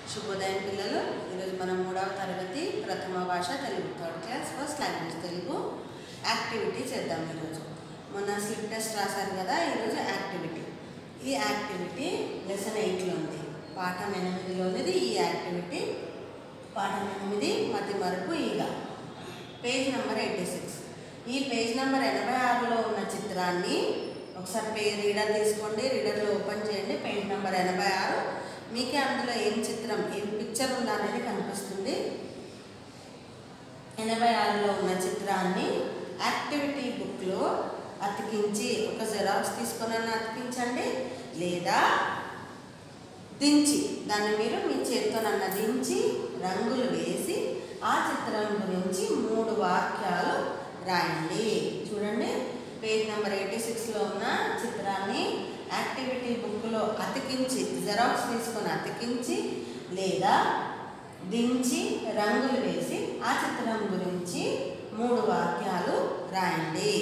శుభోదయం పిల్లలు ఈరోజు మనం మూడవ తరగతి ప్రథమ భాష Telugu third class first language Telugu activity చేద్దాం ఈరోజు మొన్న స్లిప్ టెస్ట్ రాశారు కదా ఈరోజు యాక్టివిటీ ఈ యాక్టివిటీ లెసన్ ఎయిట్లో ఉంది పాఠం ఎనిమిదిలోనిది ఈ యాక్టివిటీ పాఠం ఎనిమిది మతి మరుపు ఈగ పేజ్ నెంబర్ ఎయిటీ సిక్స్ ఈ పేజ్ నెంబర్ ఎనభై ఆరులో ఉన్న చిత్రాన్ని ఒకసారి పే రీడర్ తీసుకోండి రీడర్లో ఓపెన్ చేయండి పేజ్ నెంబర్ ఎనభై ఆరు మీకే అందులో ఏం చిత్రం ఏం పిక్చర్ ఉందా అనేది కనిపిస్తుంది ఎనభై ఆరులో ఉన్న చిత్రాన్ని యాక్టివిటీ బుక్లో అతికించి ఒక జెరాక్స్ తీసుకొని అతికించండి లేదా దించి దాన్ని మీరు మీ చేతితోనన్న దించి రంగులు వేసి ఆ చిత్రం గురించి మూడు వాక్యాలు రాయండి చూడండి పేజ్ నెంబర్ ఎయిటీ సిక్స్లో ఉన్న చిత్రాన్ని యాక్టివిటీ బుక్లో అతికించి జెరాక్స్ తీసుకొని అతికించి లేదా దించి రంగులు వేసి ఆ చిత్రం గురించి మూడు వాక్యాలు రాయండి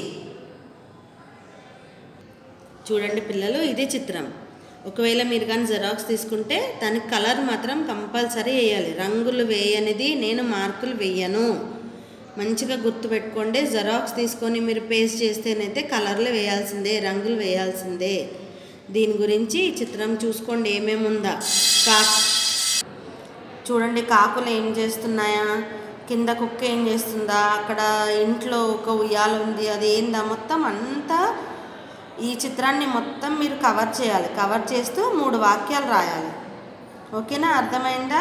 చూడండి పిల్లలు ఇది చిత్రం ఒకవేళ మీరు కానీ జెరాక్స్ తీసుకుంటే దానికి కలర్ మాత్రం కంపల్సరీ వేయాలి రంగులు వేయనిది నేను మార్కులు వేయను మంచిగా గుర్తుపెట్టుకోండి జెరాక్స్ తీసుకొని మీరు పేస్ట్ చేస్తేనైతే కలర్లు వేయాల్సిందే రంగులు వేయాల్సిందే దీని గురించి ఈ చిత్రం చూసుకోండి ఏమేమి ఉందా కా చూడండి కాకులు ఏం చేస్తున్నాయా కింద కుక్క ఏం చేస్తుందా అక్కడ ఇంట్లో ఒక ఉయ్యాల ఉంది అది ఏందా మొత్తం అంతా ఈ చిత్రాన్ని మొత్తం మీరు కవర్ చేయాలి కవర్ చేస్తూ మూడు వాక్యాలు రాయాలి ఓకేనా అర్థమైందా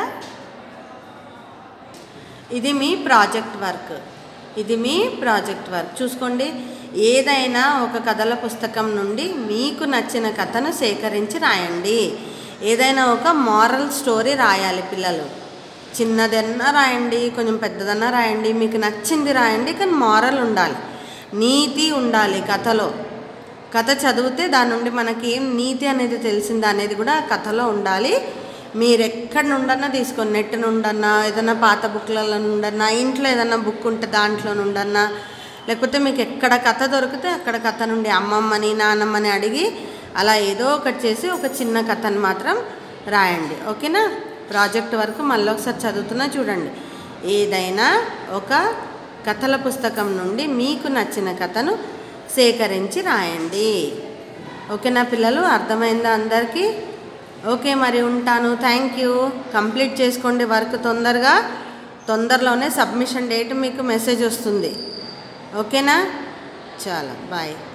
ఇది మీ ప్రాజెక్ట్ వర్క్ ఇది మీ ప్రాజెక్ట్ వర్క్ చూసుకోండి ఏదైనా ఒక కథల పుస్తకం నుండి మీకు నచ్చిన కథను సేకరించి రాయండి ఏదైనా ఒక మారల్ స్టోరీ రాయాలి పిల్లలు చిన్నదన్నా రాయండి కొంచెం పెద్దదన్నా రాయండి మీకు నచ్చింది రాయండి కానీ మారల్ ఉండాలి నీతి ఉండాలి కథలో కథ చదివితే దాని నుండి మనకి ఏం నీతి అనేది తెలిసిందా అనేది కూడా కథలో ఉండాలి మీరు ఎక్కడి నుండన్నా తీసుకొని నెట్ నుండన్నా ఏదైనా పాత బుక్లలో నుండన్నా ఇంట్లో ఏదైనా బుక్ ఉంటే దాంట్లో నుండన్నా లేకపోతే మీకు ఎక్కడ కథ దొరికితే అక్కడ కథ నుండి అమ్మమ్మని నాన్నమ్మని అడిగి అలా ఏదో ఒకటి చేసి ఒక చిన్న కథను మాత్రం రాయండి ఓకేనా ప్రాజెక్ట్ వరకు మళ్ళీ ఒకసారి చదువుతున్నా చూడండి ఏదైనా ఒక కథల పుస్తకం నుండి మీకు నచ్చిన కథను సేకరించి రాయండి ఓకేనా పిల్లలు అర్థమైందా అందరికీ ఓకే మరి ఉంటాను థ్యాంక్ యూ కంప్లీట్ చేసుకోండి వర్క్ తొందరగా తొందరలోనే సబ్మిషన్ డేట్ మీకు మెసేజ్ వస్తుంది ఓకేనా చాలా బాయ్